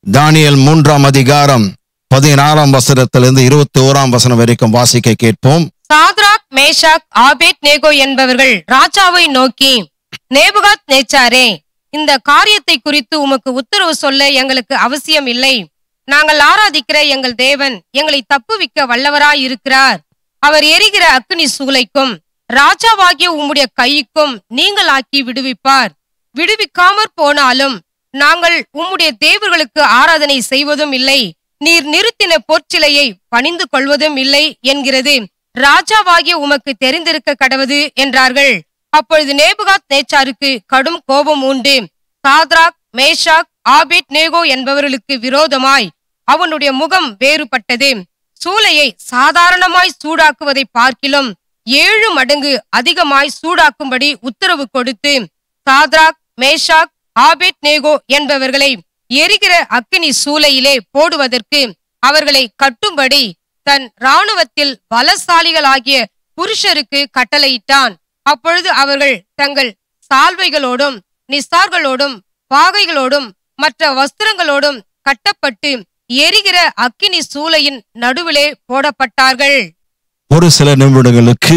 Daniel மூன்றாம் அதிகாரம் பதினாறாம் வசனத்திலிருந்து இருபத்தி ஓராம் வசனம் வரைக்கும் வாசிக்க கேட்போம் சாத்ராக் மேஷாக் ஆபேத் நேகோ என்பவர்கள் ராஜாவை நோக்கி நேபுகாத் நேச்சாரே இந்த காரியத்தை குறித்து உமக்கு உத்தரவு சொல்ல எங்களுக்கு அவசியம் இல்லை நாங்கள் ஆராதிக்கிற எங்கள் தேவன் எங்களை தப்புவிக்க வல்லவராய் இருக்கிறார் அவர் எரிகிற அக்னி சூளைக்கும் ராஜாவாகிய உம்முடைய கைக்கும் நீங்கள் ஆக்கி விடுவிப்பார் விடுவிக்காமற் போனாலும் நாங்கள் உம்முடைய தேவர்களுக்கு ஆராதனை செய்வதும் இல்லை நீர் நிறுத்தின பொற்சிலையை பணிந்து கொள்வதும் இல்லை என்கிறது ராஜாவாகிய உமக்கு தெரிந்திருக்க கடவது என்றார்கள் அப்பொழுது நேபுகாத் நேச்சாருக்கு கடும் கோபம் உண்டு சாத்ராக் மேஷாக் ஆபேட் நேகோ என்பவர்களுக்கு விரோதமாய் அவனுடைய முகம் வேறுபட்டது சூளையை சாதாரணமாய் சூடாக்குவதை பார்க்கிலும் ஏழு மடங்கு அதிகமாய் சூடாக்கும்படி உத்தரவு கொடுத்து சாத்ராக் மேஷாக் ஆபேட் நேகோ என்பவர்களை எரிகிற அக்கினி சூளையிலே போடுவதற்கு அவர்களை கட்டும்படி தன் இராணுவத்தில் பலசாலிகளாகிய புருஷருக்கு கட்டளையிட்டான் அப்பொழுது அவர்கள் தங்கள் சால்வைகளோடும் நிசார்களோடும் பாகைகளோடும் மற்ற வஸ்திரங்களோடும் கட்டப்பட்டு எரிகிற அக்கினி சூளையின் நடுவிலே போடப்பட்டார்கள் ஒரு சில நிமிடங்களுக்கு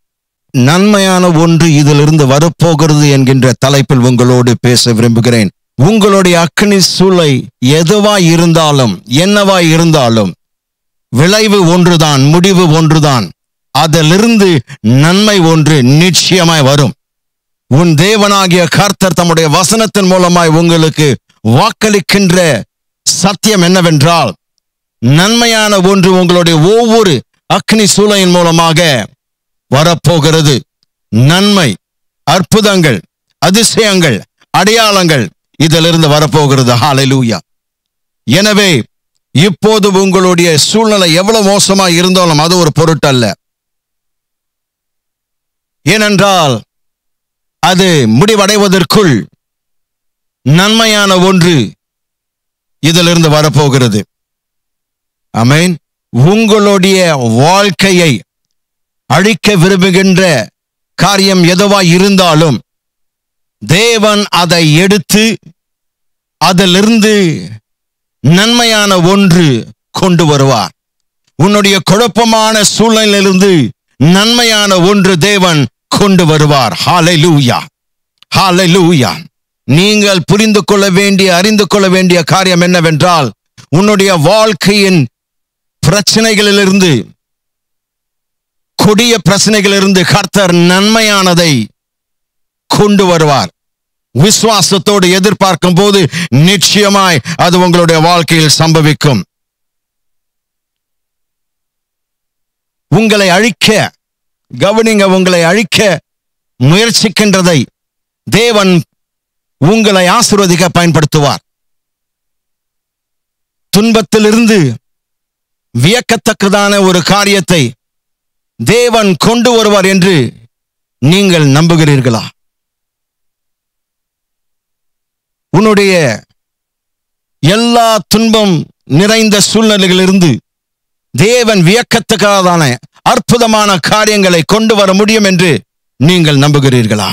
நன்மையான ஒன்று இதிலிருந்து வரப்போகிறது என்கின்ற தலைப்பில் உங்களோடு பேச விரும்புகிறேன் உங்களுடைய அக்னி சூளை எதுவாய் இருந்தாலும் என்னவாய் இருந்தாலும் விளைவு ஒன்றுதான் முடிவு ஒன்றுதான் அதிலிருந்து நன்மை ஒன்று நிச்சயமாய் வரும் உன் தேவனாகிய கர்த்தர் தம்முடைய வசனத்தின் மூலமாய் உங்களுக்கு வாக்களிக்கின்ற சத்தியம் என்னவென்றால் நன்மையான ஒன்று உங்களுடைய ஒவ்வொரு அக்னி சூளையின் மூலமாக வரப்போகிறது நன்மை அற்புதங்கள் அதிசயங்கள் அடையாளங்கள் இதிலிருந்து வரப்போகிறது ஹalleluya எனவே இப்போது உங்களுடைய சூழ்நிலை எவ்வளவு மோசமா இருந்தாலும் அது ஒரு பொருட்டல்ல ஏனென்றால் அது முடிவடைவதற்குள் நன்மையான ஒன்று இதிலிருந்து வரப்போகிறது அமேன் உங்களுடைய வாழ்க்கையை அழிக்க விரும்புகின்ற காரியம் எதுவாய் இருந்தாலும் தேவன் அதை எடுத்து அதிலிருந்து நன்மையான ஒன்று கொண்டு வருவார் உன்னுடைய குழப்பமான சூழ்நிலையிலிருந்து நன்மையான ஒன்று தேவன் கொண்டு வருவார் ஹalleluya ஹalleluya நீங்கள் புரிந்து கொள்ள வேண்டிய அறிந்து கொள்ள வேண்டிய காரியம் என்னவென்றால் உன்னுடைய வாழ்க்கையின் பிரச்சனைகளிலிருந்து கொடிய பிரச்சனைகளிலிருந்து கர்த்தர் நன்மையானதை கொண்டு வருவார் விசுவாசத்தோடு எதிர்பார்க்கும் போது நிச்சயமாய் அது உங்களுடைய வாழ்க்கையில் சம்பவிக்கும் உங்களை அழிக்க கவனிங்க உங்களை அழிக்க முயற்சிக்கின்றதை தேவன் உங்களை ஆசிர்வதிக்க பயன்படுத்துவார் துன்பத்திலிருந்து வியக்கத்தக்கதான ஒரு காரியத்தை தேவன் கொண்டு வருவார் என்று நீங்கள் நம்புகிறீர்களா உன்னுடைய எல்லா துன்பம் நிறைந்த சூழ்நிலைகளிலிருந்து தேவன் வியக்கத்தக்கதான அற்புதமான காரியங்களை கொண்டு வர முடியும் என்று நீங்கள் நம்புகிறீர்களா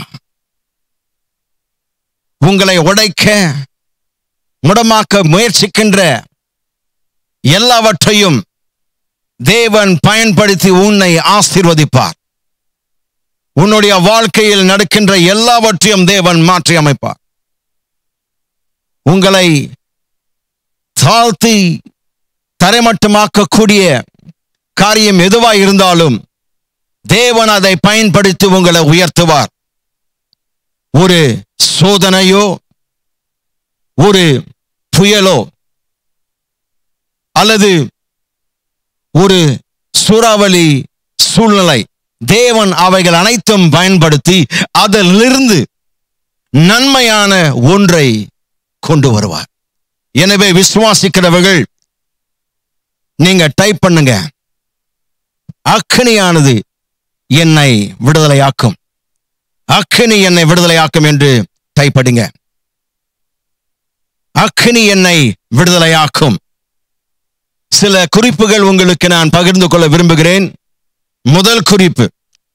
உங்களை உடைக்க முடமாக்க முயற்சிக்கின்ற எல்லாவற்றையும் தேவன் பயன்படுத்தி உன்னை ஆசீர்வதிப்பார் உன்னுடைய வாழ்க்கையில் நடக்கின்ற எல்லாவற்றையும் தேவன் மாற்றி அமைப்பார் உங்களை தாழ்த்தி தரைமட்டமாக்கக்கூடிய காரியம் எதுவாய் இருந்தாலும் தேவன் அதை பயன்படுத்தி உங்களை உயர்த்துவார் ஒரு சோதனையோ ஒரு புயலோ அல்லது ஒரு சூறாவளி சூழ்நிலை தேவன் அவைகள் அனைத்தும் பயன்படுத்தி அதிலிருந்து நன்மையான ஒன்றை கொண்டு வருவார் எனவே விசுவாசிக்கிறவர்கள் நீங்க டைப் பண்ணுங்க அக்கினியானது என்னை விடுதலையாக்கும் அக்கினி என்னை விடுதலையாக்கும் என்று டைப் பண்ணுங்க அக்கினி என்னை விடுதலையாக்கும் சில குறிப்புகள் உங்களுக்கு நான் பகிர்ந்து கொள்ள விரும்புகிறேன் முதல் குறிப்பு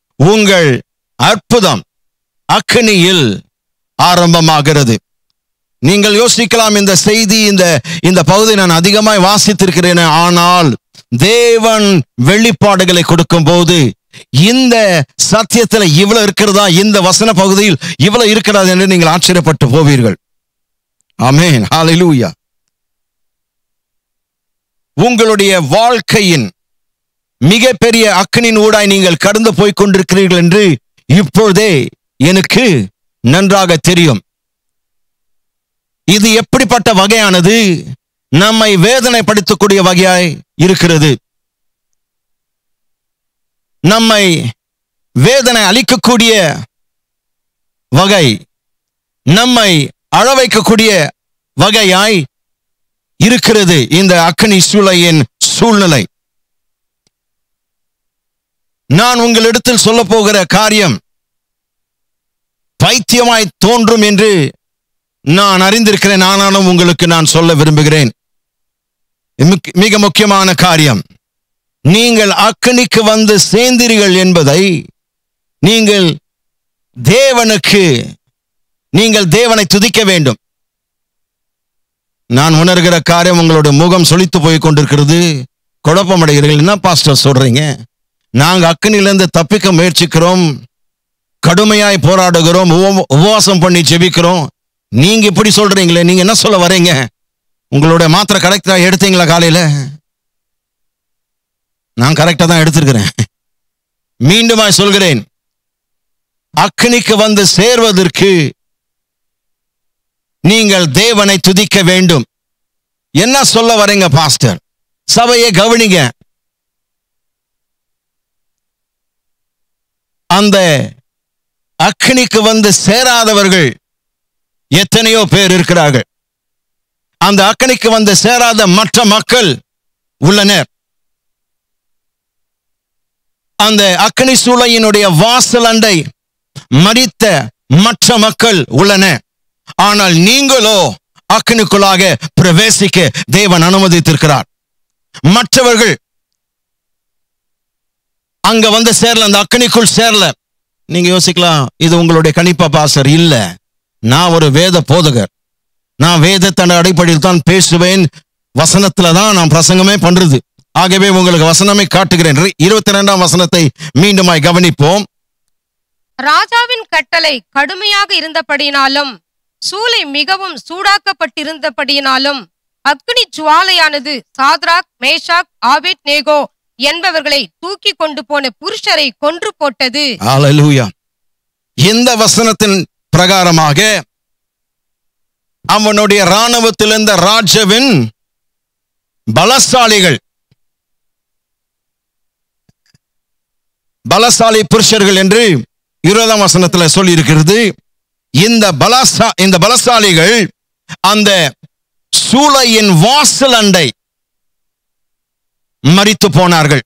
உங்கள் அற்புதம் அக்கினியில் ஆரம்பமாகிறது நீங்கள் யோசிக்கலாம் இந்த செய்தி இந்த இந்த பகுதி நான் அதிகமாய் வாசித்திருக்கிறேன் ஆனால் தேவன் வெளிப்பாடுகளை கொடுக்கும் போது இந்த சத்தியத்துல இவ்வளவு இருக்கிறதா இந்த வசன பகுதியில் இவ்வளவு இருக்கிறதா என்று நீங்கள் ஆச்சரியப்பட்டு போவீர்கள் ஆமென் ஹalleluya உங்களுடைய வாழ்க்கையின் மிகப்பெரிய அக்கனின் ஊடாய் நீங்கள் கடந்து போய் கொண்டிருக்கிறீர்கள் என்று இப்பொழுதே எனக்கு நன்றாக தெரியும் இது எப்படிப்பட்ட வகையானது நம்மை வேதனைப்படுத்தக்கூடிய வகையாய் இருக்கிறது நம்மை வேதனை அளிக்கக்கூடிய வகை நம்மை அழ வைக்கக்கூடிய வகையாய் இருக்கிறது இந்த அக்கனி சூளையின் சூழ்நிலை நான் உங்களிடத்தில் சொல்ல போகிற காரியம் பைத்தியமாய் தோன்றும் என்று நான் அறிந்திருக்கிறேன் ஆனாலும் உங்களுக்கு நான் சொல்ல விரும்புகிறேன் மிக்- மிக முக்கியமான காரியம் நீங்கள் அக்கனிக்கு வந்து சேர்ந்தீர்கள் என்பதை நீங்கள் தேவனுக்கு நீங்கள் தேவனை துதிக்க வேண்டும் நான் உணர்கிற காரியம் உங்களுடைய முகம் சொலித்து போய் கொண்டிருக்கிறது குழப்பமடைகிறீர்கள் என்ன பாஸ்டர் சொல்றீங்க நாங்க அக்கனிலிருந்து தப்பிக்க முயற்சிக்கிறோம் கடுமையாய் போராடுகிறோம் உப- உபவாசம் பண்ணி ஜெபிக்கிறோம் நீங்க இப்படி சொல்றீங்களே நீங்க என்ன சொல்ல வரீங்க உங்களுடைய மாத்திரை கரெக்டா எடுத்தீங்களா காலையில நான் கரெக்டா தான் எடுத்திருக்கிறேன் மீண்டுமாய் சொல்கிறேன் அக்னிக்கு வந்து சேர்வதற்கு நீங்கள் தேவனை துதிக்க வேண்டும் என்ன சொல்ல வரீங்க பாஸ்டர் சபையை கவனிங்க அந்த அக்னிக்கு வந்து சேராதவர்கள் எத்தனையோ பேர் இருக்கிறார்கள் அந்த அக்கனிக்கு வந்து சேராத மற்ற மக்கள் உள்ளனர் அந்த அக்கனி சூளையினுடைய வாசல் அண்டை மறித்த மற்ற மக்கள் உள்ளன ஆனால் நீங்களோ அக்கனுக்குள்ளாக பிரவேசிக்க தேவன் அனுமதித்திருக்கிறார் மற்றவர்கள் அங்க வந்து சேரல அந்த அக்கனிக்குள் சேரல நீங்க யோசிக்கலாம் இது உங்களுடைய கணிப்பா பாசர் இல்ல நான் ஒரு வேத போதகர் நான் வேதத்தோட அடிப்படையில் தான் பேசுவேன் வசனத்துல தான் நான் பிரசங்கமே பண்றது ஆகவே உங்களுக்கு வசனமே காட்டுகிறேன் இருபத்தி ரெண்டாம் வசனத்தை மீண்டுமாய் கவனிப்போம் ராஜாவின் கட்டளை கடுமையாக இருந்தபடியினாலும் சூளை மிகவும் சூடாக்கப்பட்டிருந்தபடியினாலும் அக்னி ஜுவாலையானது சாத்ராக் மேஷாக் ஆபேத் நேகோ என்பவர்களை தூக்கி கொண்டு போன புருஷரை கொன்று போட்டது ஹalleluya இந்த வசனத்தின் பிரகாரமாக அவனுடைய இராணுவத்தில் இருந்த ராஜவின் பலசாலிகள் பலசாலி புருஷர்கள் என்று இருபதாம் வசனத்துல சொல்லி இருக்கிறது இந்த பலசா இந்த பலசாலிகள் அந்த சூளையின் வாசல் அண்டை மரித்து போனார்கள்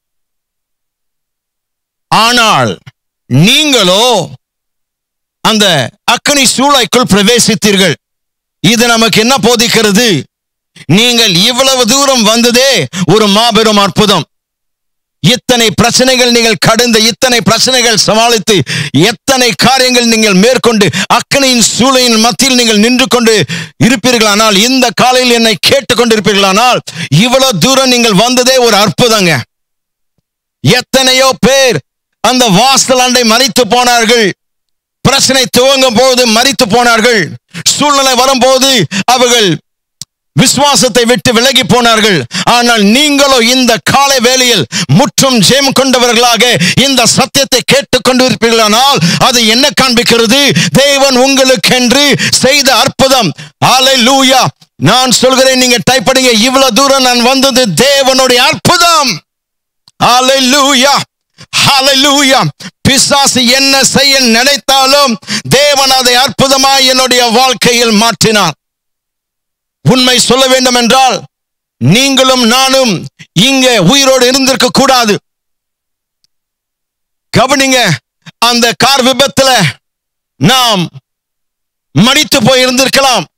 ஆனால் நீங்களோ அந்த அக்கனி சூளைக்குள் பிரவேசித்தீர்கள் இது நமக்கு என்ன போதிக்கிறது நீங்கள் இவ்வளவு தூரம் வந்ததே ஒரு மாபெரும் அற்புதம் இத்தனை பிரச்சனைகள் நீங்கள் கடந்து இத்தனை பிரச்சனைகள் சமாளித்து எத்தனை காரியங்கள் நீங்கள் மேற்கொண்டு அக்கனையின் சூளையின் மத்தியில் நீங்கள் நின்று கொண்டு இருப்பீர்களானால் இந்த காலையில் என்னை கேட்டுக்கொண்டிருப்பீர்களானால் இவ்வளவு தூரம் நீங்கள் வந்ததே ஒரு அற்புதங்க எத்தனையோ பேர் அந்த வாசல் அண்டை மறித்து போனார்கள் பிரச்சனை துவங்கும் போது மறித்து போனார்கள் சூழ்நிலை வரும்போது அவர்கள் விசுவாசத்தை விட்டு விலகி போனார்கள் ஆனால் நீங்களோ இந்த காலை வேளையில் முற்றும் ஜெயம் கொண்டவர்களாக இந்த சத்தியத்தை கேட்டுக்கொண்டிருப்பீர்களானால் அது என்ன காண்பிக்கிறது தேவன் உங்களுக்கென்று செய்த அற்புதம் ஹalleluya நான் சொல்கிறேன் நீங்க டைப் பண்ணுங்க இவ்வளவு தூரம் நான் வந்தது தேவனுடைய அற்புதம் ஹalleluya ஹalleluya பிசாசு என்ன செய்ய நினைத்தாலும் தேவன் அதை அற்புதமாய் என்னுடைய வாழ்க்கையில் மாற்றினார் உண்மை சொல்ல வேண்டும் என்றால் நீங்களும் நானும் இங்க உயிரோடு இருந்திருக்க கூடாது கவனிங்க அந்த கார் விபத்துல நாம் மடித்து போய் இருந்திருக்கலாம்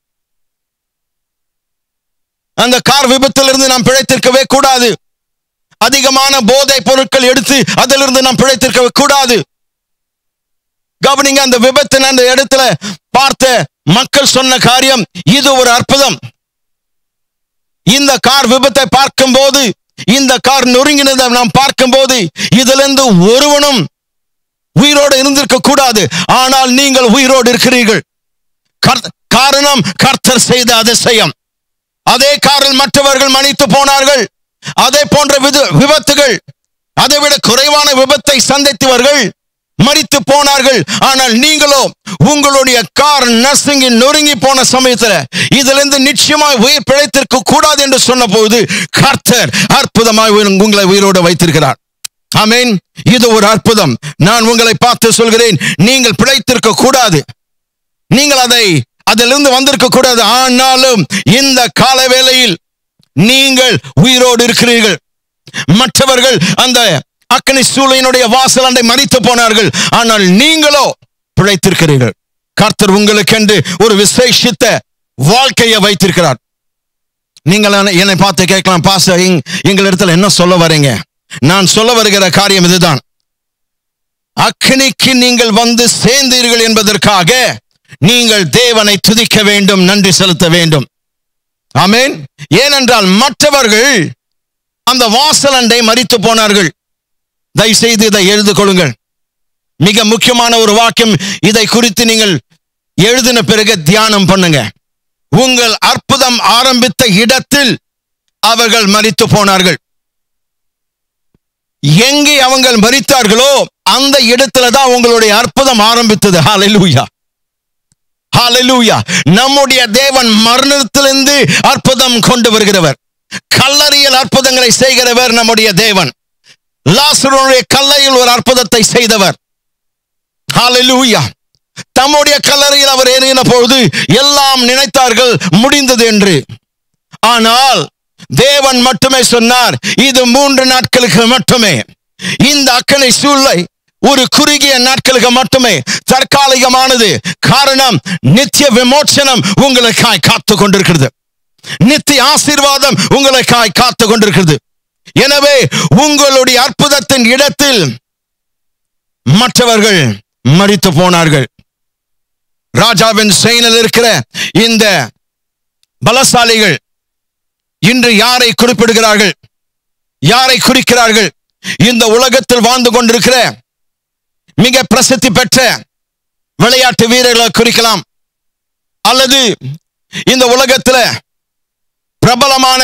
அந்த கார் விபத்திலிருந்து நாம் பிழைத்திருக்கவே கூடாது அதிகமான போதை பொருட்கள் எடுத்து அதிலிருந்து நாம் பிழைத்திருக்க கூடாது கவனிங்க அந்த விபத்தின் அந்த இடத்துல பார்த்த மக்கள் சொன்ன காரியம் இது ஒரு அற்புதம் இந்த கார் விபத்தை பார்க்கும்போது இந்த கார் நொறுங்கினதை நாம் பார்க்கும்போது இதிலிருந்து ஒருவனும் உயிரோடு இருந்திருக்க கூடாது ஆனால் நீங்கள் உயிரோடு இருக்கிறீர்கள் கர்த்த- காரணம் கர்த்தர் செய்த அதிசயம் அதே காரில் மற்றவர்கள் மன்னித்து போனார்கள் அதே போன்ற விது- விபத்துகள் அதைவிட குறைவான விபத்தை சந்தித்தவர்கள் மரித்து போனார்கள் ஆனால் நீங்களோ உங்களுடைய கார் நர்சிங்கி நொறுங்கி போன சமயத்துல இதிலிருந்து நிச்சயமாய் உயிர் பிழைத்திருக்க கூடாது என்று சொன்னபோது கர்த்தர் அற்புதமாய் உயிர்- உங்களை உயிரோடு வைத்திருக்கிறார் ஆமென் இது ஒரு அற்புதம் நான் உங்களை பார்த்து சொல்கிறேன் நீங்கள் பிழைத்திருக்க கூடாது நீங்கள் அதை அதிலிருந்து வந்திருக்க கூடாது ஆனாலும் இந்த கால வேளையில் நீங்கள் உயிரோடு இருக்கிறீர்கள் மற்றவர்கள் அந்த அக்கனி சூளையினுடைய வாசல் அண்டை மறித்து போனார்கள் ஆனால் நீங்களோ பிழைத்திருக்கிறீர்கள் கர்த்தர் உங்களுக்கென்று ஒரு விசேஷித்த வாழ்க்கையை வைத்திருக்கிறார் நீங்கள் என்னை- என்னை பார்த்து கேட்கலாம் பாச எங்களிடத்துல என்ன சொல்ல வரீங்க நான் சொல்ல வருகிற காரியம் இதுதான் அக்னிக்கு நீங்கள் வந்து சேர்ந்தீர்கள் என்பதற்காக நீங்கள் தேவனை துதிக்க வேண்டும் நன்றி செலுத்த வேண்டும் ஆமென் ஏனென்றால் மற்றவர்கள் அந்த வாசலண்டை மறித்து போனார்கள் தயவு செய்து இதை எழுது கொள்ளுங்கள் மிக முக்கியமான ஒரு வாக்கியம் இதை குறித்து நீங்கள் எழுதின பிறகு தியானம் பண்ணுங்க உங்கள் அற்புதம் ஆரம்பித்த இடத்தில் அவர்கள் மறித்து போனார்கள் எங்கே அவங்க மறித்தார்களோ அந்த இடத்துல தான் உங்களுடைய அற்புதம் ஆரம்பித்தது ஹalleluya ஹalleluya நம்முடைய தேவன் மரணத்திலிருந்து அற்புதம் கொண்டு வருகிறவர் கல்லறையில் அற்புதங்களை செய்கிறவர் நம்முடைய தேவன் லாசருடைய கல்லையில் ஒரு அற்புதத்தை செய்தவர் ஹalleluya தம்முடைய கல்லறையில் அவர் ஏறின பொழுது எல்லாம் நினைத்தார்கள் முடிந்தது என்று ஆனால் தேவன் மட்டுமே சொன்னார் இது மூன்று நாட்களுக்கு மட்டுமே இந்த அக்கனை சூழலை ஒரு குறுகிய நாட்களுக்கு மட்டுமே தற்காலிகமானது காரணம் நித்திய விமோச்சனம் உங்களுக்காய் காத்து கொண்டிருக்கிறது நித்திய ஆசீர்வாதம் உங்களுக்காய் காத்து கொண்டிருக்கிறது எனவே உங்களுடைய அற்புதத்தின் இடத்தில் மற்றவர்கள் மறித்து போனார்கள் ராஜாவின் செயலில் இருக்கிற இந்த பலசாலிகள் இன்று யாரை குறிப்பிடுகிறார்கள் யாரை குறிக்கிறார்கள் இந்த உலகத்தில் வாழ்ந்து கொண்டிருக்கிற மிக பிரசித்தி பெற்ற விளையாட்டு வீரர்களை குறிக்கலாம் அல்லது இந்த உலகத்தில் பிரபலமான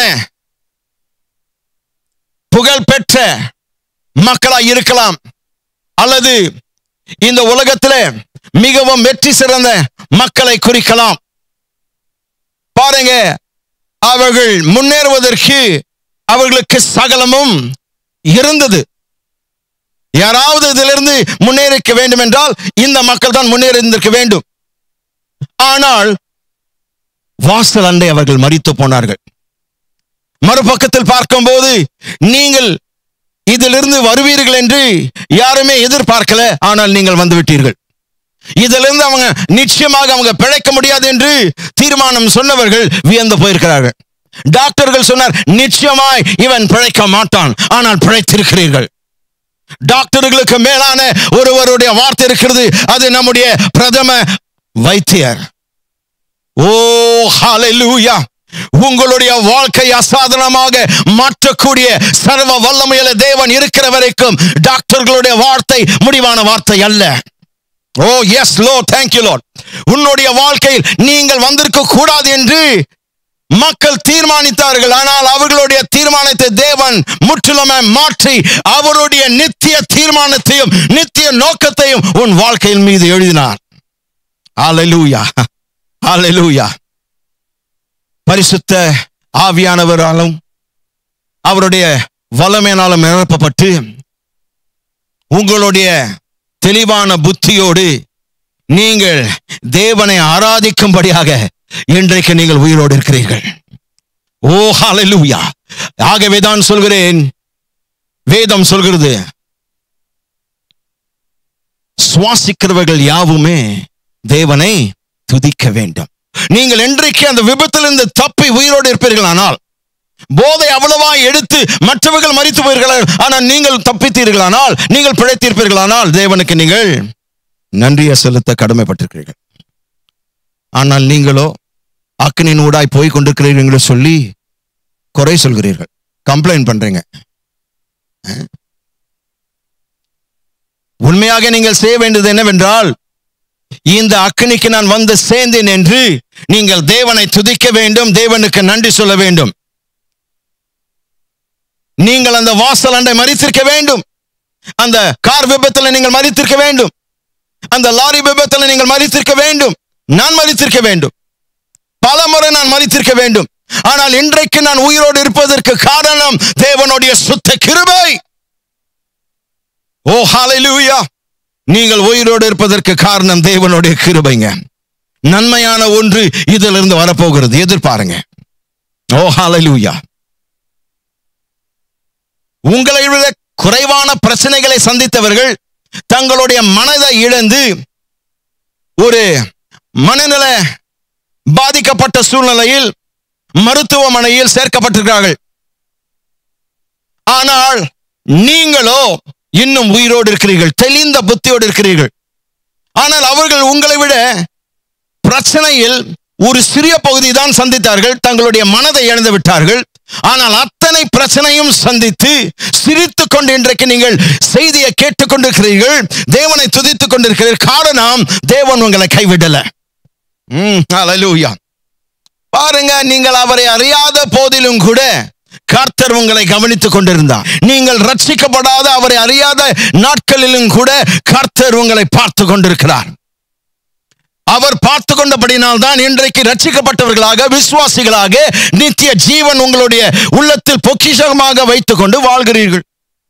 புகழ்பெற்ற மக்களாய் இருக்கலாம் அல்லது இந்த உலகத்தில் மிகவும் வெற்றி சிறந்த மக்களை குறிக்கலாம் பாருங்க அவர்கள் முன்னேறுவதற்கு அவர்களுக்கு சகலமும் இருந்தது யாராவது இதிலிருந்து முன்னேறிக்க வேண்டும் என்றால் இந்த மக்கள் தான் முன்னேறி இருந்திருக்க வேண்டும் ஆனால் வாசல் அண்டை அவர்கள் மறித்து போனார்கள் மறுபக்கத்தில் பார்க்கும்போது நீங்கள் இதிலிருந்து வருவீர்கள் என்று யாருமே எதிர்பார்க்கல ஆனால் நீங்கள் வந்து விட்டீர்கள் இதிலிருந்து அவங்க நிச்சயமாக அவங்க பிழைக்க முடியாது என்று தீர்மானம் சொன்னவர்கள் வியந்து போயிருக்கிறார்கள் டாக்டர்கள் சொன்னார் நிச்சயமாய் இவன் பிழைக்க மாட்டான் ஆனால் பிழைத்திருக்கிறீர்கள் டாக்டர்களுக்கு மேலான ஒருவருடைய வார்த்தை இருக்கிறது அது நம்முடைய பிரதம வைத்தியர் ஓ ஹalleluya உங்களுடைய வாழ்க்கை அசாதாரணமாக மாற்றக்கூடிய சர்வ வல்லமையில தேவன் இருக்கிற வரைக்கும் டாக்டர்களுடைய வார்த்தை முடிவான வார்த்தை அல்ல oh yes Lord thank you Lord உன்னுடைய வாழ்க்கையில் நீங்கள் வந்திருக்க கூடாது என்று மக்கள் தீர்மானித்தார்கள் ஆனால் அவர்களுடைய தீர்மானத்தை தேவன் முற்றிலுமாய் மாற்றி அவருடைய நித்திய தீர்மானத்தையும் நித்திய நோக்கத்தையும் உன் வாழ்க்கையின் மீது எழுதினார் ஹalleluya ஹalleluya பரிசுத்த ஆவியானவராலும் அவருடைய வல்லமையினாலும் நிரப்பப்பட்டு உங்களுடைய தெளிவான புத்தியோடு நீங்கள் தேவனை ஆராதிக்கும்படியாக இன்றைக்கு நீங்கள் உயிரோடு இருக்கிறீர்கள் ஓ ஹalleluya ஆகவே தான் சொல்கிறேன் வேதம் சொல்கிறது சுவாசிக்கிறவர்கள் யாவுமே தேவனை துதிக்க வேண்டும் நீங்கள் என்றைக்கு அந்த விபத்திலிருந்து தப்பி உயிரோடு இருப்பீர்களானால் போதை அவ்வளவா எடுத்து மற்றவர்கள் மறித்து போயிருக்கிறார்கள் ஆனால் நீங்கள் தப்பித்தீர்களானால் நீங்கள் பிழைத்தீர்ப்பீர்களானால் தேவனுக்கு நீங்கள் நன்றியை செலுத்த கடமைப்பட்டிருக்கிறீர்கள் ஆனால் நீங்களோ அக்கினின் ஊடாய் போய் கொண்டிருக்கிறீர்கள் என்று சொல்லி குறை சொல்கிறீர்கள் கம்ப்ளைண்ட் பண்றீங்க அஹ்? உண்மையாக நீங்கள் செய்ய வேண்டியது என்னவென்றால் இந்த அக்கினிக்கு நான் வந்து சேர்ந்தேன் என்று நீங்கள் தேவனை துதிக்க வேண்டும் தேவனுக்கு நன்றி சொல்ல வேண்டும் நீங்கள் அந்த வாசல் அண்டை மறித்திருக்க வேண்டும் அந்த கார் விபத்தில் நீங்கள் மறித்திருக்க வேண்டும் அந்த லாரி விபத்தில் நீங்கள் மறித்திருக்க வேண்டும் நான் மறித்திருக்க வேண்டும் பல முறை நான் மறித்திருக்க வேண்டும் ஆனால் இன்றைக்கு நான் உயிரோடு இருப்பதற்கு காரணம் தேவனுடைய சுத்த கிருபை ஓ ஹalleluya நீங்கள் உயிரோடு இருப்பதற்கு காரணம் தேவனுடைய கிருபைங்க நன்மையான ஒன்று இதிலிருந்து வரப்போகிறது எதிர்பாருங்க ஓ ஹalleluya உங்களை விட குறைவான பிரச்சனைகளை சந்தித்தவர்கள் தங்களுடைய மனதை இழந்து ஒரு மனநல பாதிக்கப்பட்ட சூழ்நிலையில் மருத்துவமனையில் சேர்க்கப்பட்டிருக்கிறார்கள் ஆனால் நீங்களோ இன்னும் உயிரோடு இருக்கிறீர்கள் தெளிந்த புத்தியோடு இருக்கிறீர்கள் ஆனால் அவர்கள் உங்களை விட பிரச்சனையில் ஒரு சிறிய பகுதி தான் சந்தித்தார்கள் தங்களுடைய மனதை இழந்து விட்டார்கள் ஆனால் அத்தனை பிரச்சனையும் சந்தித்து சிரித்துக் கொண்டு இன்றைக்கு நீங்கள் செய்தியை கேட்டுக்கொண்டிருக்கிறீர்கள் தேவனை துதித்துக் கொண்டிருக்கிறீர்கள் காரணம் தேவன் உங்களை கைவிடல ம், ஹalleluya. பாருங்க நீங்கள் அவரை அறியாத போதிலும் கூட கர்த்தர் உங்களை கவனித்துக் கொண்டிருந்தார் நீங்கள் ரட்சிக்கப்படாத அவரை அறியாத நாட்களிலும் கூட கர்த்தர் உங்களை பார்த்து கொண்டிருக்கிறார் அவர் பார்த்து கொண்டபடினால் தான் இன்றைக்கு ரட்சிக்கப்பட்டவர்களாக விசுவாசிகளாக நித்திய ஜீவன் உங்களுடைய உள்ளத்தில் பொக்கிஷமாக வைத்துக் கொண்டு வாழ்கிறீர்கள்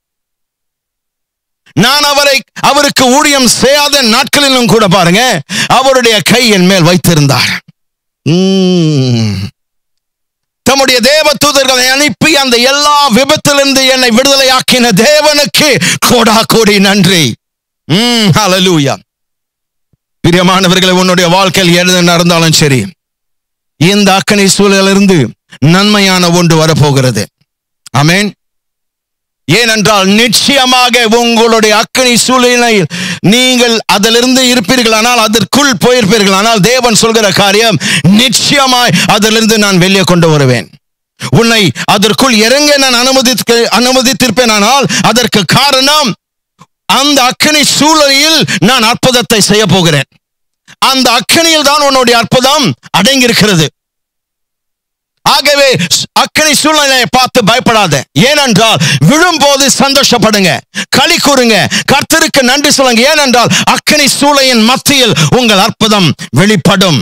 நான் அவரை அவருக்கு ஊழியம் செய்யாத நாட்களிலும் கூட பாருங்க அவருடைய கை என் மேல் வைத்திருந்தார் உம். தம்முடைய தேவ தூதர்களை அனுப்பி அந்த எல்லா விபத்திலிருந்து என்னை விடுதலையாக்கின தேவனுக்கு கோடா கோடி நன்றி உம் ஹalleluya பிரியமானவர்களை உன்னுடைய வாழ்க்கையில் எது நடந்தாலும் சரி இந்த அக்கனை சூழலிருந்து நன்மையான ஒன்று வரப்போகிறது ஆமென் ஏனென்றால் நிச்சயமாக உங்களுடைய அக்கனி சூழ்நிலையில் நீங்கள் அதிலிருந்து இருப்பீர்களானால் அதற்குள் போயிருப்பீர்களானால் தேவன் சொல்கிற காரியம் நிச்சயமாய் அதிலிருந்து நான் வெளியே கொண்டு வருவேன் உன்னை அதற்குள் இறங்க நான் அனுமதித்து அனுமதித்திருப்பேனானால் அதற்கு காரணம் அந்த அக்கனி சூழலில் நான் அற்புதத்தை செய்ய போகிறேன் அந்த அக்கனியில் தான் உன்னுடைய அற்புதம் அடங்கியிருக்கிறது ஆகவே அக்கறை சூழ்நிலையை பார்த்து பயப்படாத ஏனென்றால் விழும்போது சந்தோஷப்படுங்க களி கூறுங்க கர்த்தருக்கு நன்றி சொல்லுங்க ஏனென்றால் அக்கனி சூளையின் மத்தியில் உங்கள் அற்புதம் வெளிப்படும்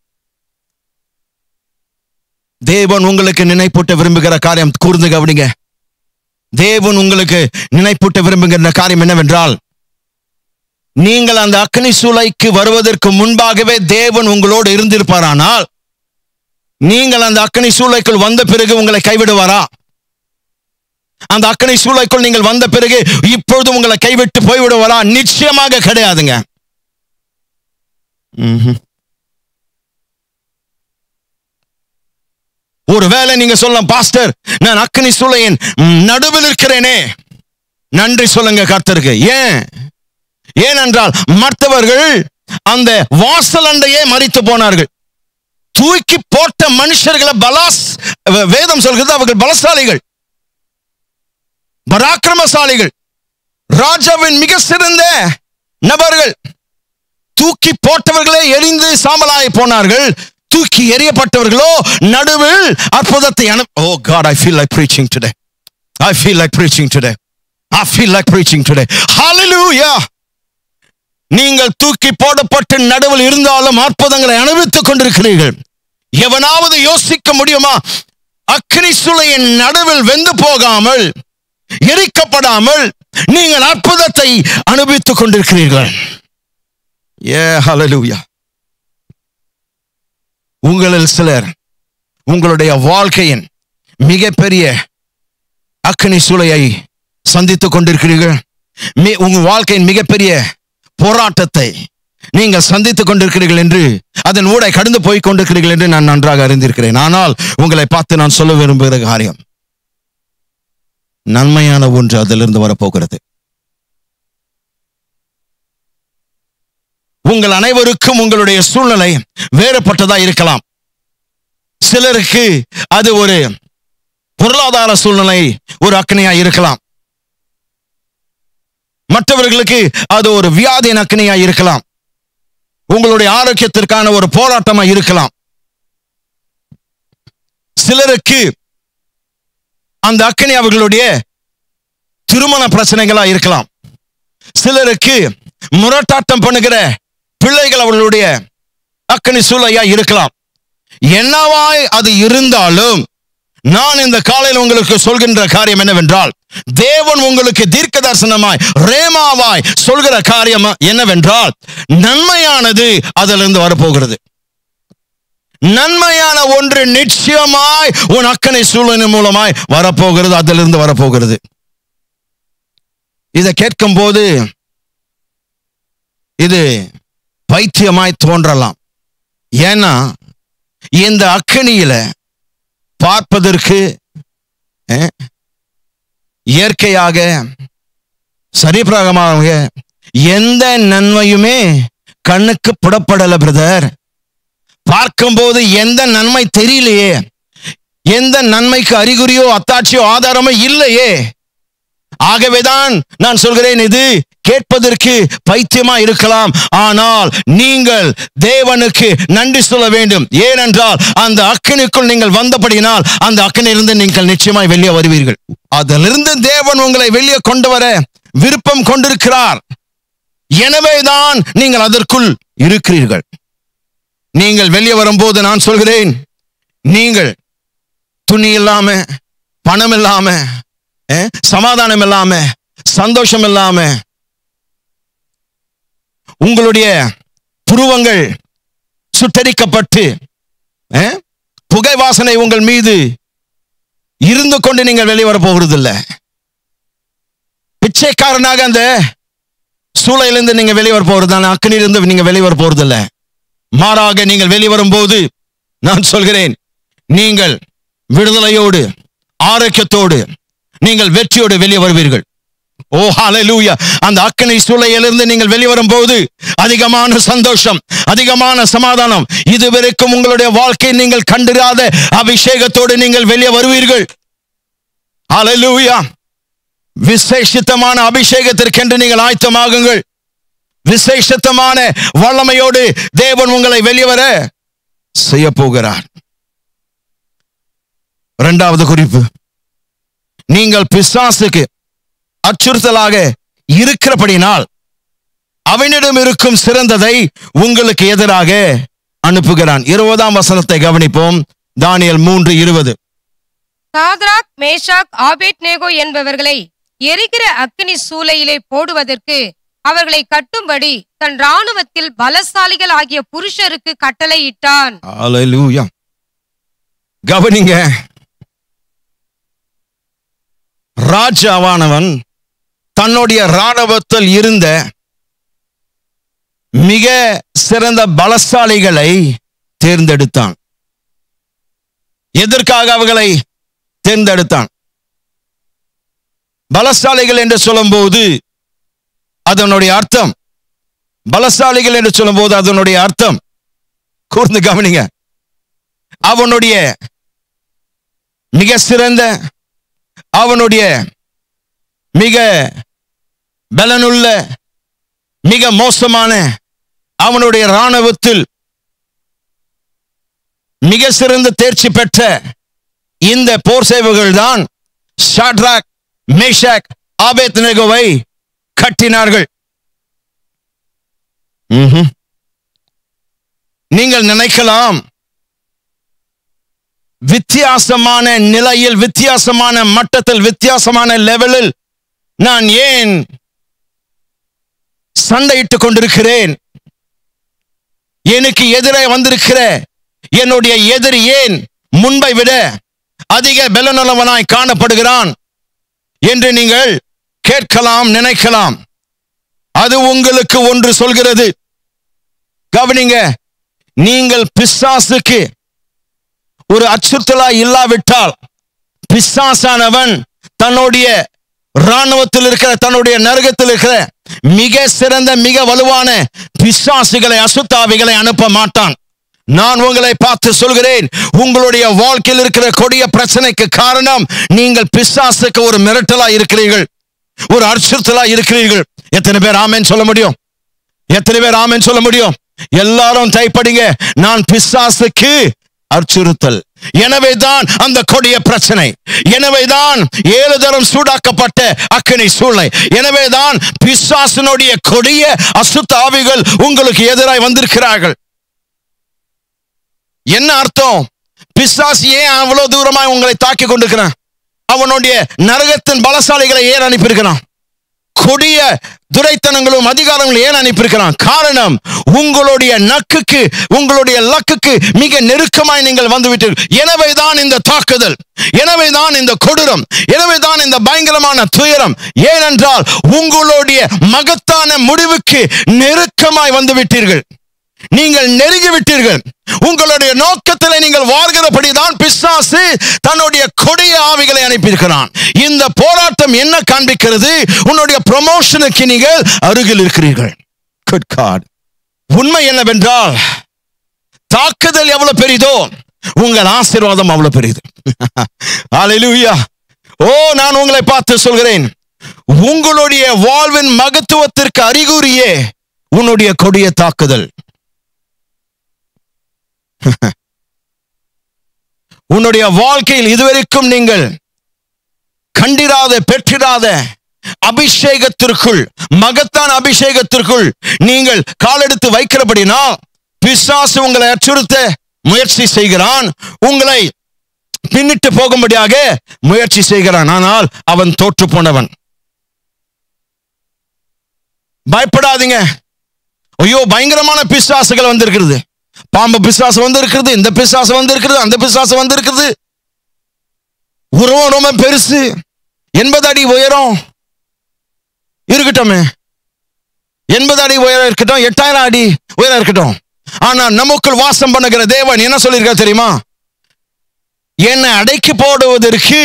தேவன் உங்களுக்கு நினைப்பூட்ட விரும்புகிற காரியம் கூர்ந்து கவனிங்க தேவன் உங்களுக்கு நினைப்பூட்ட விரும்புகிற காரியம் என்னவென்றால் நீங்கள் அந்த அக்னி சூளைக்கு வருவதற்கு முன்பாகவே தேவன் உங்களோடு இருந்திருப்பாரானால் நீங்கள் அந்த அக்கனி சூளைக்குள் வந்த பிறகு உங்களை கைவிடுவாரா அந்த அக்கனி சூளைக்குள் நீங்கள் வந்த பிறகு இப்பொழுது உங்களை கைவிட்டு போய்விடுவாரா நிச்சயமாக கிடையாதுங்க ம்ஹும். ஒருவேளை நீங்க சொல்லலாம் பாஸ்டர் நான் அக்கனி சூளையின் நடுவில் இருக்கிறேனே நன்றி சொல்லுங்க கர்த்தருக்கு ஏன் ஏனென்றால் மற்றவர்கள் அந்த வாசல் அண்டையே மறித்து போனார்கள் தூக்கி போட்ட மனுஷர்களை பலாஸ் வே- வேதம் சொல்கிறது அவர்கள் பலசாலிகள் பராக்கிரமசாலிகள் ராஜாவின் மிக சிறந்த நபர்கள் தூக்கி போட்டவர்களே எரிந்து சாம்பலாய் போனார்கள் தூக்கி எறியப்பட்டவர்களோ நடுவில் அற்புதத்தை அனு oh God I feel like preaching today I feel like preaching today I feel like preaching today ஹalleluya நீங்கள் தூக்கி போடப்பட்டு நடுவில் இருந்தாலும் அற்புதங்களை அனுபவித்துக் கொண்டிருக்கிறீர்கள் எவனாவது யோசிக்க முடியுமா அக்னி சுளையின் நடுவில் வெந்து போகாமல் எரிக்கப்படாமல் நீங்கள் அற்புதத்தை அனுபவித்துக் கொண்டிருக்கிறீர்கள் ஏ ஹalleluya உங்களில் சிலர் உங்களுடைய வாழ்க்கையின் மிகப்பெரிய அக்னி சூளையை சந்தித்துக் கொண்டிருக்கிறீர்கள் மி- உங்க வாழ்க்கையின் மிகப்பெரிய போராட்டத்தை நீங்கள் சந்தித்துக் கொண்டிருக்கிறீர்கள் என்று அதன் ஊடை கடந்து போய் கொண்டிருக்கிறீர்கள் என்று நான் நன்றாக அறிந்திருக்கிறேன் ஆனால் உங்களை பார்த்து நான் சொல்ல விரும்புகிற காரியம் நன்மையான ஒன்று அதிலிருந்து வரப்போகிறது உங்கள் அனைவருக்கும் உங்களுடைய சூழ்நிலை வேறுபட்டதா இருக்கலாம் சிலருக்கு அது ஒரு பொருளாதார சூழ்நிலை ஒரு அக்கனையா இருக்கலாம் மற்றவர்களுக்கு அது ஒரு வியாதியின் அக்கனையா இருக்கலாம் உங்களுடைய ஆரோக்கியத்திற்கான ஒரு போராட்டமா இருக்கலாம் சிலருக்கு அந்த அக்கனி அவர்களுடைய திருமண பிரச்சனைகளா இருக்கலாம் சிலருக்கு முரட்டாட்டம் பண்ணுகிற பிள்ளைகள் அவர்களுடைய அக்கனி சூளையா இருக்கலாம் என்னவாய் அது இருந்தாலும் நான் இந்த காலையில் உங்களுக்கு சொல்கின்ற காரியம் என்னவென்றால் தேவன் உங்களுக்கு தீர்க்க தரிசனமாய் ரேமாவாய் சொல்கிற காரியம் என்னவென்றால் நன்மையானது அதிலிருந்து வரப்போகிறது நன்மையான ஒன்று நிச்சயமாய் உன் அக்கனை சூழ்நிலை மூலமாய் வரப்போகிறது அதிலிருந்து வரப்போகிறது இதை கேட்கும் போது இது பைத்தியமாய் தோன்றலாம் ஏன்னா இந்த அக்கனியில பார்ப்பதற்கு அஹ், இயற்கையாக சரிபிரகமாக எந்த நன்மையுமே கண்ணுக்கு புடப்படல பிரதர் பார்க்கும்போது எந்த நன்மை தெரியலையே எந்த நன்மைக்கு அறிகுறியோ அத்தாட்சியோ ஆதாரமோ இல்லையே ஆகவேதான் நான் சொல்கிறேன் இது கேட்பதற்கு பைத்தியமா இருக்கலாம் ஆனால் நீங்கள் தேவனுக்கு நன்றி சொல்ல வேண்டும் ஏனென்றால் அந்த அக்கனுக்குள் நீங்கள் வந்தபடியினால் அந்த அக்கனிலிருந்து நீங்கள் நிச்சயமாய் வெளியே வருவீர்கள் அதிலிருந்து தேவன் உங்களை வெளியே கொண்டு வர விருப்பம் கொண்டிருக்கிறார் எனவேதான் நீங்கள் அதற்குள் இருக்கிறீர்கள் நீங்கள் வெளியே வரும்போது நான் சொல்கிறேன் நீங்கள் துணி இல்லாம பணம் இல்லாம அஹ், சமாதானம் இல்லாம சந்தோஷம் இல்லாம உங்களுடைய புருவங்கள் சுட்டரிக்கப்பட்டு அஹ், புகை வாசனை உங்கள் மீது இருந்து கொண்டு நீங்கள் வெளியே வர போகிறது இல்ல பிச்சைக்காரனாக அந்த சூளையிலிருந்து நீங்க வெளியே வர போறது அக்கனிலிருந்து நீங்க வெளியே வர போறது இல்ல மாறாக நீங்கள் வெளியே வரும்போது நான் சொல்கிறேன் நீங்கள் விடுதலையோடு ஆரோக்கியத்தோடு நீங்கள் வெற்றியோடு வெளியே வருவீர்கள் ஓ ஹalleluya அந்த அக்கனை சூளையிலிருந்து நீங்கள் வெளியே வரும்போது அதிகமான சந்தோஷம் அதிகமான சமாதானம் இதுவரைக்கும் உங்களுடைய வாழ்க்கை நீங்கள் கண்டிராத அபிஷேகத்தோடு நீங்கள் வெளியே வருவீர்கள் ஹalleluya விசேஷித்தமான அபிஷேகத்திற்கென்று நீங்கள் ஆயத்தமாகுங்கள் விசேஷத்தமான வல்லமையோடு தேவன் உங்களை வெளிவர செய்ய போகிறார் இரண்டாவது குறிப்பு நீங்கள் பிசாசுக்கு அச்சுறுத்தலாக இருக்கிறபடினால் அவனிடம் இருக்கும் சிறந்ததை உங்களுக்கு எதிராக அனுப்புகிறான் இருபதாம் வசனத்தை கவனிப்போம் தானியல் மூன்று இருபது சாத்ராக் மேஷாக் ஆபேட் நேகோ என்பவர்களை எரிகிற அக்கினி சூளையிலே போடுவதற்கு அவர்களை கட்டும்படி தன் ராணுவத்தில் பலசாலிகள் ஆகிய புருஷருக்கு கட்டளையிட்டான் Hallelujah. கவனிங்க ராஜாவானவன் தன்னுடைய ராணுவத்தில் இருந்த மிக சிறந்த பலசாலிகளை தேர்ந்தெடுத்தான் எதற்காக அவர்களை தேர்ந்தெடுத்தான் பலசாலிகள் என்று சொல்லும்போது அதனுடைய அர்த்தம் பலசாலிகள் என்று சொல்லும்போது அதனுடைய அர்த்தம் கூர்ந்து கவனிங்க அவனுடைய மிக சிறந்த அவனுடைய மிக பலனுள்ள மிக மோசமான அவனுடைய இராணுவத்தில் மிக சிறந்த தேர்ச்சி பெற்ற இந்த போர் சேவர்கள் தான் ஷாட்ராக் மேஷாக் ஆபேத் நெகோவை கட்டினார்கள் ம்ஹும். நீங்கள் நினைக்கலாம் வித்தியாசமான நிலையில் வித்தியாசமான மட்டத்தில் வித்தியாசமான லெவலில் நான் ஏன் சண்டையிட்டுக் கொண்டிருக்கிறேன் எனக்கு எதிரே வந்திருக்கிற என்னுடைய எதிரி ஏன் முன்பை விட அதிக பலனுள்ளவனாய் காணப்படுகிறான் என்று நீங்கள் கேட்கலாம் நினைக்கலாம் அது உங்களுக்கு ஒன்று சொல்கிறது கவனிங்க நீங்கள் பிசாசுக்கு ஒரு அச்சுறுத்தலா இல்லாவிட்டால் பிசாசானவன் தன்னுடைய இராணுவத்தில் இருக்கிற தன்னுடைய நரகத்தில் இருக்கிற மிக சிறந்த மிக வலுவான பிசாசுகளை அசுத்தாவிகளை அனுப்ப மாட்டான் நான் உங்களை பார்த்து சொல்கிறேன் உங்களுடைய வாழ்க்கையில் இருக்கிற கொடிய பிரச்சனைக்கு காரணம் நீங்கள் பிசாசுக்கு ஒரு மிரட்டலா இருக்கிறீர்கள் ஒரு அச்சுறுத்தலா இருக்கிறீர்கள் எத்தனை பேர் ஆமென் சொல்ல முடியும் எத்தனை பேர் ஆமென் சொல்ல முடியும் எல்லாரும் தைப்படிங்க நான் பிசாசுக்கு அச்சுறுத்தல் எனவேதான் அந்த கொடிய பிரச்சனை எனவேதான் ஏழு தரம் சூடாக்கப்பட்ட அக்கினி சூளை எனவேதான் பிசாசினுடைய கொடிய அசுத்த ஆவிகள் உங்களுக்கு எதிராய் வந்திருக்கிறார்கள் என்ன அர்த்தம் பிசாசு ஏன் அவ்வளவு தூரமாய் உங்களை தாக்கி கொண்டிருக்கிறான் அவனுடைய நரகத்தின் பலசாலிகளை ஏன் அனுப்பியிருக்கிறான் கொடிய துரைத்தனங்களும் அதிகாரங்களும் ஏன் அனுப்பியிருக்கிறான் காரணம் உங்களுடைய நக்குக்கு உங்களுடைய லக்குக்கு மிக நெருக்கமாய் நீங்கள் வந்து விட்டீர்கள் எனவேதான் இந்த தாக்குதல் எனவேதான் இந்த கொடூரம் எனவேதான் இந்த பயங்கரமான துயரம் ஏனென்றால் உங்களுடைய மகத்தான முடிவுக்கு நெருக்கமாய் வந்து விட்டீர்கள் நீங்கள் நெருங்கி விட்டீர்கள் உங்களுடைய நோக்கத்தில் நீங்கள் வாழ்கிறபடிதான் பிசாசு தன்னுடைய கொடிய ஆவிகளை அனுப்பியிருக்கிறான் இந்த போராட்டம் என்ன காண்பிக்கிறது உன்னுடைய ப்ரொமோஷனுக்கு நீங்கள் அருகில் இருக்கிறீர்கள் Good God. உண்மை என்னவென்றால் தாக்குதல் எவ்வளவு பெரிதோ உங்கள் ஆசீர்வாதம் அவ்வளவு பெரியது Hallelujah. ஓ நான் உங்களை பார்த்து சொல்கிறேன் உங்களுடைய வாழ்வின் மகத்துவத்திற்கு அறிகுறியே உன்னுடைய கொடிய தாக்குதல் உன்னுடைய வாழ்க்கையில் இதுவரைக்கும் நீங்கள் கண்டிராத பெற்றிராத அபிஷேகத்திற்குள் மகத்தான அபிஷேகத்திற்குள் நீங்கள் காலெடுத்து வைக்கிறபடினா பிசாசு உங்களை அச்சுறுத்த முயற்சி செய்கிறான் உங்களை பின்னிட்டு போகும்படியாக முயற்சி செய்கிறான் ஆனால் அவன் தோற்று போனவன் பயப்படாதீங்க ஐயோ பயங்கரமான பிசாசுகள் வந்திருக்கிறது பாம்பு பிசாசு வந்திருக்கிறது இந்த பிசாசு வந்திருக்கிறது அந்த பிசாசு வந்திருக்கிறது உருவம் ரொம்ப பெருசு எண்பது அடி உயரம் இருக்கட்டுமே எண்பது அடி உயரம் இருக்கட்டும் எட்டாயிரம் அடி உயரம் இருக்கட்டும் ஆனா நமக்குள் வாசம் பண்ணுகிற தேவன் என்ன சொல்லியிருக்கார் தெரியுமா என்னை அடைக்கி போடுவதற்கு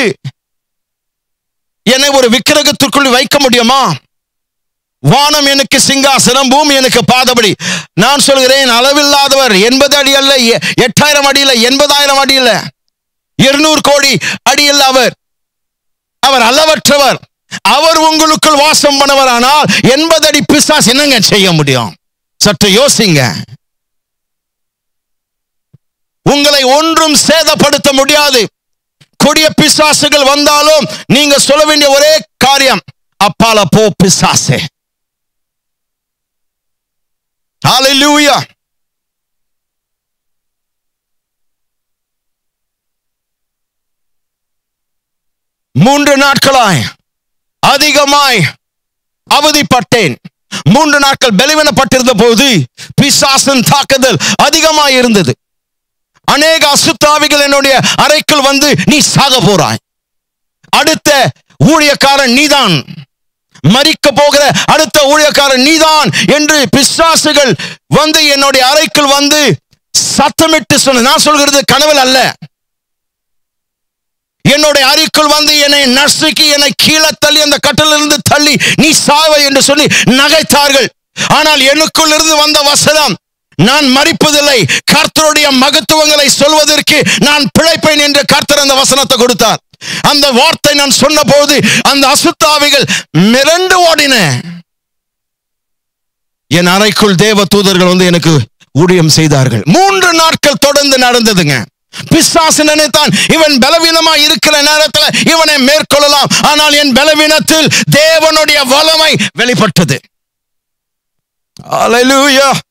என்னை ஒரு விக்கிரகத்திற்குள் வைக்க முடியுமா வானம் எனக்கு சிங்காசனம் பூமி எனக்கு பாதபடி நான் சொல்கிறேன் அளவில்லாதவர் எண்பது அடி அல்ல எ- எட்டாயிரம் அடி இல்ல எண்பதாயிரம் அடி இல்ல இருநூறு கோடி அடி இல்ல அவர் அவர் அளவற்றவர் அவர் உங்களுக்குள் வாசம் பண்ணவர் ஆனால் எண்பது அடி பிசாஸ் என்னங்க செய்ய முடியும் சற்று யோசிங்க உங்களை ஒன்றும் சேதப்படுத்த முடியாது கொடிய பிசாசுகள் வந்தாலும் நீங்க சொல்ல வேண்டிய ஒரே காரியம் அப்பால போ பிசாசே Hallelujah. மூன்று நாட்களாய் அதிகமாய் அவதிப்பட்டேன் மூன்று நாட்கள் பலவீனப்பட்டிருந்த போது பிசாசின் தாக்குதல் அதிகமாய் இருந்தது அநேக அசுத்தாவிகள் என்னுடைய அறைக்குள் வந்து நீ சாக போறாய் அடுத்த ஊழியக்காரன் நீதான் மரிக்க போகிற அடுத்த ஊழியக்காரன் நீதான் என்று பிசாசுகள் வந்து என்னுடைய அறைக்குள் வந்து சத்தமிட்டு சொன்ன நான் சொல்கிறது கனவில் அல்ல என்னுடைய அறைக்குள் வந்து என்னை நசுக்கி என்னை கீழே தள்ளி அந்த கட்டிலிருந்து தள்ளி நீ சாவை என்று சொல்லி நகைத்தார்கள் ஆனால் எனக்குள் இருந்து வந்த வசனம் நான் மறிப்பதில்லை கர்த்தருடைய மகத்துவங்களை சொல்வதற்கு நான் பிழைப்பேன் என்று கர்த்தர் அந்த வசனத்தை கொடுத்தார் அந்த வார்த்தை நான் சொன்னபோது அந்த அசுத்தாவிகள் மிரண்டு ஓடின என் அறைக்குள் தேவ தூதர்கள் வந்து எனக்கு ஊழியம் செய்தார்கள் மூன்று நாட்கள் தொடர்ந்து நடந்ததுங்க பிசாசு நினைத்தான் இவன் பலவீனமா இருக்கிற நேரத்தில் இவனை மேற்கொள்ளலாம் ஆனால் என் பலவீனத்தில் தேவனுடைய வல்லமை வெளிப்பட்டது Hallelujah.